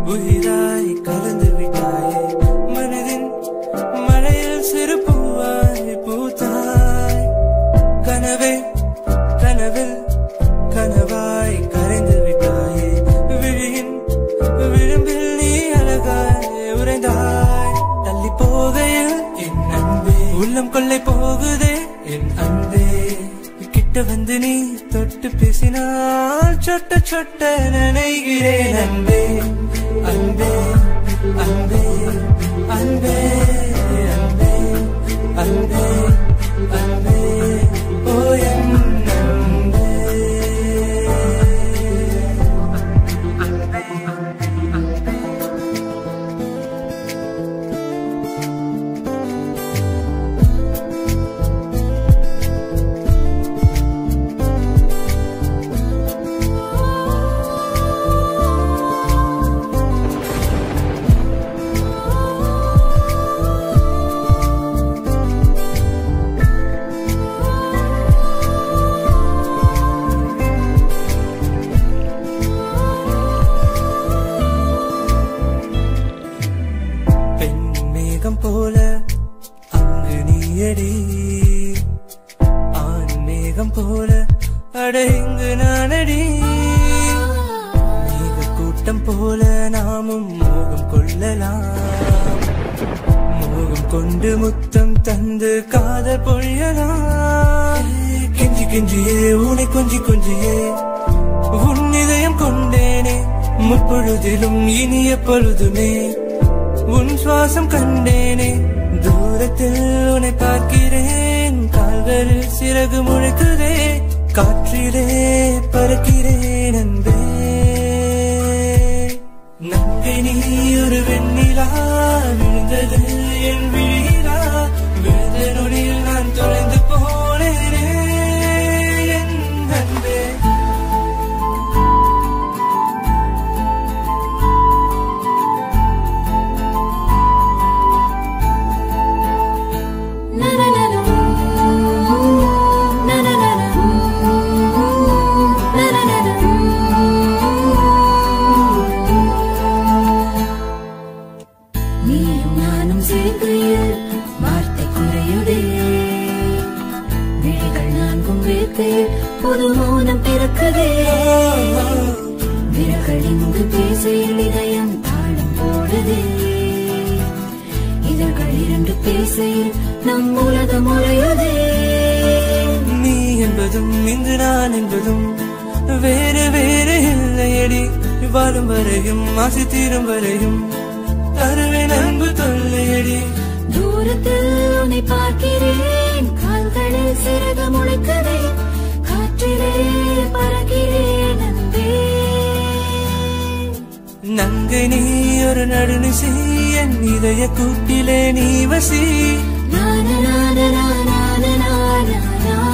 உயிராய் கலந்து விட்டாயே மனதின் மழையில் சிறு பூவாய் பூத்தாய் கனவே கனவில் கனவாய் கரைந்து விட்டாயே விழியின் விளிம்பில் நீ அழகாய் உறைந்தாய் தள்ளி போகையில் என் அன்பே உள்ளம் கொள்ளை போகுதே என் அன்பே கிட்ட வந்து நீ தொட்டு பேசினால் சொட்ட சொட்ட நினைகிறேன் அன்பே அன்பே அன்பே அன்பே அன்பே அன்பே அன்பே ஓ என் அன்பே பெண் மேகம் போல அங்கு நீயடி ஆண் மேகம் போல அட இங்கு நானடி மேக கூட்டம் போல நாமும் மோகம் கொள்ளலாம் மோகம் கொண்டு முத்தம் தந்து காதல் பொழியலாம் கெஞ்சி கெஞ்சியே உனை கொஞ்சி கொஞ்சியே உன் இதயம் கொண்டேனே முப்பொழுதிலும் இனிய பொழுதுமே உன் சுவாசம் கண்டேனே தூரத்தில் உன்னை பார்க்கிறேன் கால்களில் சிறகு முழுக்குதே காற்றிலே பறக்கிறேன் அன்பே நங்கை நீ ஒரு வெண்ணிலா விழுந்தது என் விழிலா விழுந்த நொடியில் நான் தொலைந்து போனேனே என் அன்பே நீயும் நானும் சேர்க்கையில் வார்த்தை குறையுதே விழிகள் நான்கும் வேர்க்கையில் புது மௌனம் பிறக்குதே விரல்கள் இங்கு பேசையில் இதயம் தாளம் போடுதே இதழ்கள் இரண்டு பேசையில் நம் உலகம் உறையுதே நீ என்பதும் இங்கு நான் என்பதும் வேறு வேறு இல்லையடி வாழும் வரையும் ஆசை தீரும் வரையும் தருவேன் அன்பு தொல்லையடி தூரத்தில் உன்னை பார்க்கிறேன் கால்களில் சிறகு முளைக்குதே காற்றிலே பறக்கிறேன் அன்பே நங்கை நீ ஒரு நடுநிசி என் இதய கூட்டிலே நீ வசி நான நான நான நான நான